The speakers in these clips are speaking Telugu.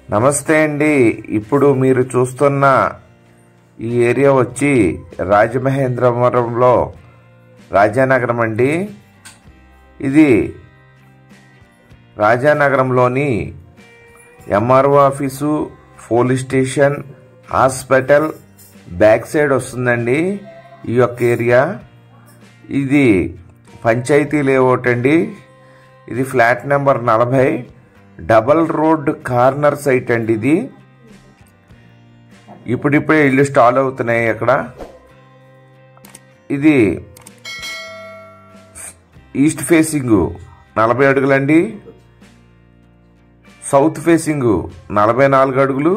నమస్తే అండి ఇప్పుడు మీరు చూస్తున్న ఈ ఏరియా వచ్చి రాజమహేంద్రవరంలో రాజానగరం అండి ఇది రాజానగరంలోని MRO office police station hospital back side వస్తుందండి ఈ యొక్క ఏరియా ఇది పంచాయతీ లేఅవుట్ అండి ఇది ఫ్లాట్ నెంబర్ నలభై డబల్ రోడ్ కార్నర్ సైట్ అండి ఇది ఇప్పుడిప్పుడే ఇల్లు స్టాల్ అవుతున్నాయి అక్కడ ఇది ఈస్ట్ ఫేసింగ్ నలభై అడుగులండి సౌత్ ఫేసింగ్ నలభై నాలుగు అడుగులు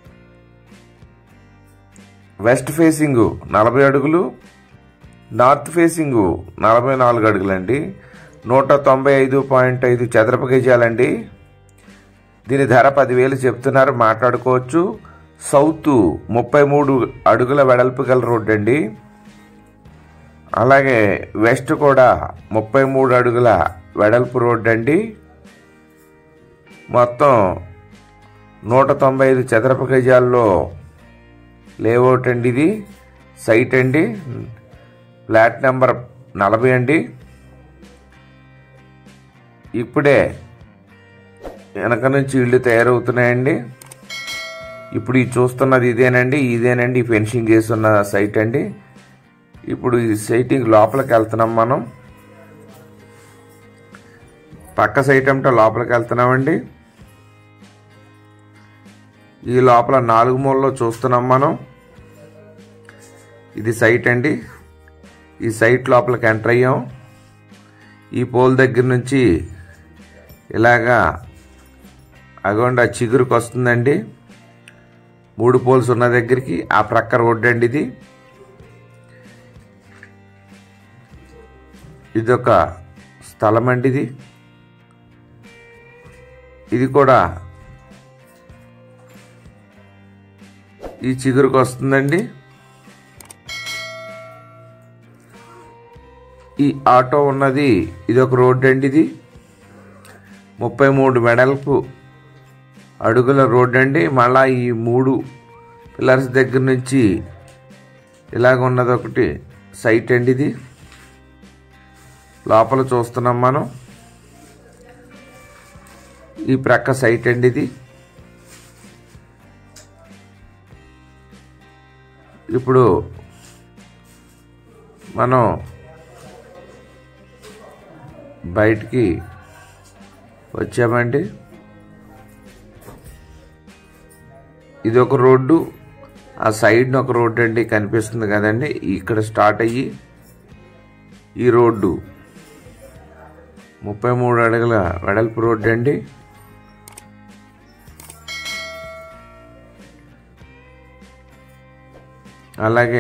వెస్ట్ ఫేసింగ్ నలభై అడుగులు నార్త్ ఫేసింగ్ నలభై నాలుగు అడుగులండి నూట తొంభై ఐదు పాయింట్ ఐదు చదరపు గజాలండి దీని ధర పదివేలు చెప్తున్నారు మాట్లాడుకోవచ్చు సౌత్ ముప్పై మూడు అడుగుల వెడల్పు గల రోడ్డు అండి అలాగే వెస్ట్ కూడా ముప్పై మూడు అడుగుల వెడల్పు రోడ్డు అండి మొత్తం నూట తొంభై ఐదు చదరపు గజాల్లో లేఅవుట్ అండి ఇది సైట్ అండి ఫ్లాట్ నెంబర్ నలభై అండి ఇప్పుడే వెనక నుంచి ఇళ్ళు తయారవుతున్నాయండి ఇప్పుడు ఈ చూస్తున్నది ఇదేనండి ఇదేనండి ఈ ఫెన్సింగ్ చేస్తున్న సైట్ అండి ఇప్పుడు ఈ సైటింగ్ లోపలికి వెళ్తున్నాం మనం పక్క సైట్ అంటే లోపలికి వెళ్తున్నామండి ఈ లోపల నాలుగు మూలలో చూస్తున్నాం మనం ఇది సైట్ అండి ఈ సైట్ లోపలికి ఎంటర్ అయ్యాం ఈ పోల్ దగ్గర నుంచి ఇలాగా అగోండి ఆ చిగురుకు వస్తుందండి మూడు పోల్స్ ఉన్న దగ్గరికి ఆ ప్రక్క రోడ్డు అండి ఇది ఇదొక స్థలం అండి ఇది ఇది కూడా ఈ చిగురుకు వస్తుందండి ఈ ఆటో ఉన్నది ఇది ఒక రోడ్డు అండి ఇది ముప్పై మూడు వెడల్పు అడుగుల రోడ్డు అండి మళ్ళా ఈ మూడు పిల్లర్స్ దగ్గర నుంచి ఇలాగ ఉన్నది ఒకటి సైట్ అండి ఇది లోపల చూస్తున్నాం మనం ఈ ప్రక్క సైట్ అండి ఇది ఇప్పుడు మనం బయటికి వచ్చామండి ఇది ఒక రోడ్డు ఆ సైడ్న ఒక రోడ్డు అండి కనిపిస్తుంది కదండి ఇక్కడ స్టార్ట్ అయ్యి ఈ రోడ్డు ముప్పై మూడు అడుగుల వెడల్పు రోడ్డు అండి అలాగే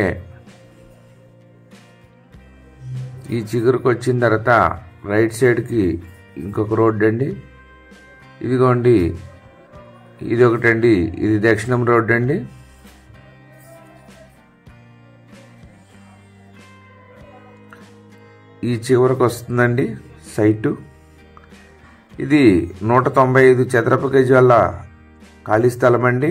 ఈ చిగురుకు వచ్చిన తర్వాత రైట్ సైడ్కి ఇంకొక రోడ్డు అండి ఇదిగోండి ఇది ఒకటండి ఇది దక్షిణం రోడ్డు అండి ఈ చివరకు వస్తుందండి సైటు ఇది నూట తొంభై ఐదు చదరపు గజాల ఖాళీ స్థలం అండి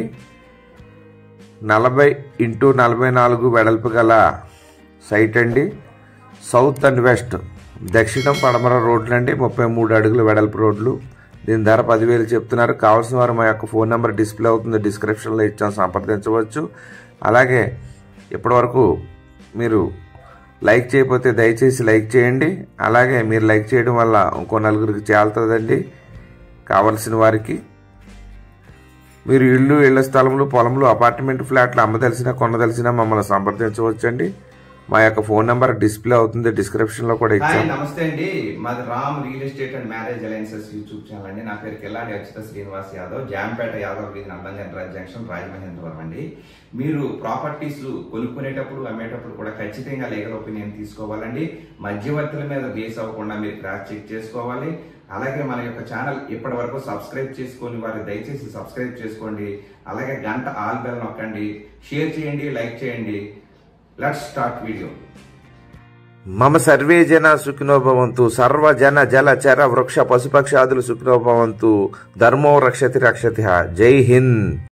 నలభై ఇంటూ నలభై నాలుగు వెడల్పు గల సైట్ అండి సౌత్ అండ్ వెస్ట్ దక్షిణం పడమర రోడ్లు అండి ముప్పై మూడు అడుగుల వెడల్పు రోడ్లు దీని ధర పదివేలు చెప్తున్నారు కావాల్సిన వారు మా యొక్క ఫోన్ నెంబర్ డిస్ప్లే అవుతుంది డిస్క్రిప్షన్లో ఇచ్చాం సంప్రదించవచ్చు అలాగే ఇప్పటివరకు మీరు లైక్ చేయకపోతే దయచేసి లైక్ చేయండి అలాగే మీరు లైక్ చేయడం వల్ల ఇంకో నలుగురికి చేలుతుందండి కావలసిన వారికి మీరు ఇళ్ళు ఇళ్ల స్థలములు పొలములు అపార్ట్మెంట్ ఫ్లాట్లు అమ్మదలిసినా కొనదలిసినా మమ్మల్ని సంప్రదించవచ్చండి మా యొక్క ఫోన్ నెంబర్ డిస్ప్లే అవుతుంది డిస్క్రిప్షన్లో కూడా హాయ్ ఇచ్చాం నమస్తే అండి మాది Ram real estate and marriage alliances YouTube channel అండి నా పేరు కిల్లాడి అచ్యుత శ్రీనివాస్ యాదవ్ జాంపేట యాదవ్ వీధి నందంగన్ రాజ్ జంక్షన్ రాజమహేంద్రవరం అండి మీరు ప్రాపర్టీస్ కొనుక్కునేటప్పుడు అమ్మేటప్పుడు కూడా ఖచ్చితంగా లీగల్ ఒపీనియన్ తీసుకోవాలండి మధ్యవర్తుల మీద బేస్ అవ్వకుండా మీరు క్రాస్ చెక్ చేసుకోవాలి అలాగే మన యొక్క ఛానల్ ఇప్పటి వరకు సబ్స్క్రైబ్ చేసుకొని వారు దయచేసి సబ్స్క్రైబ్ చేసుకోండి అలాగే గంట ఆల్ బెల్ నొక్కండి షేర్ చేయండి లైక్ చేయండి లెట్స్ స్టార్ట్ వీడియో మమ సర్వే జన సుఖినో భవంతు సర్వ జన జల చర వృక్ష పశుపక్షాదులు సుఖినో భవంతు ధర్మో రక్షతి రక్షతి జై హింద్